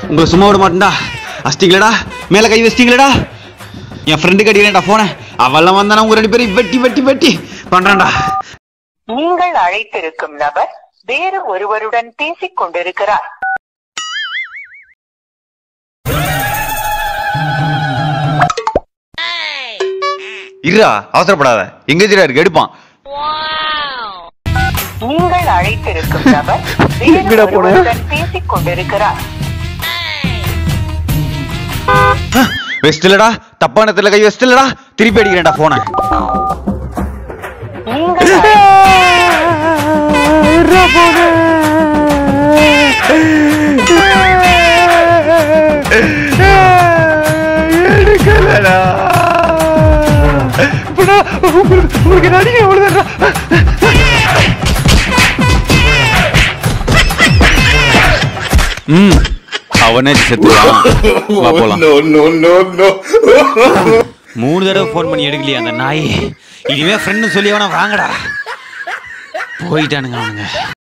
உங்களை சும்மா விட மாட்டேன்டா அஸ்திங்களடா மேல கை வச்சிட்டீங்களடா என் ஃப்ரெண்டு கட்டிக்கிறேன்டா போனேன் அவெல்லாம் வந்தானா உங்க ரெண்டு பேரும் வெட்டி வெட்டி வெட்டி பண்றான்டா நீங்கள் அழைத்திருக்கும் நபர் வேறு ஒருவருடன் பேசிக் கொண்டிருக்கிறார் இருடா அவசரப்படாத எங்கேஜரா இருக்கு எடுப்பான் நீங்கள் அழைத்திருக்கும் நபர் வேறு எங்கடா போன? ஒருவருடன் பேசிக் கொண்டிருக்கிறார் வெஸ்ட்லடா தப்பான இடத்துல கை வெஸ்ட்லடா திருப்பி அடிக்கிறேன்டா போன நீங்கள் அழை- எடுக்கலடா உங்களுக்கு நடிகை அவ்வளவுதான்டா ம் அவனே செத்துவான் வா போலாம் no, no, no, no. மூணு தடவை ஃபோன் பண்ணி எடுக்கலையா அந்த நாய் இனிமே ஃப்ரெண்டு சொல்லி அவனை வாங்கடா போயிட்டானுங்க அவனுங்க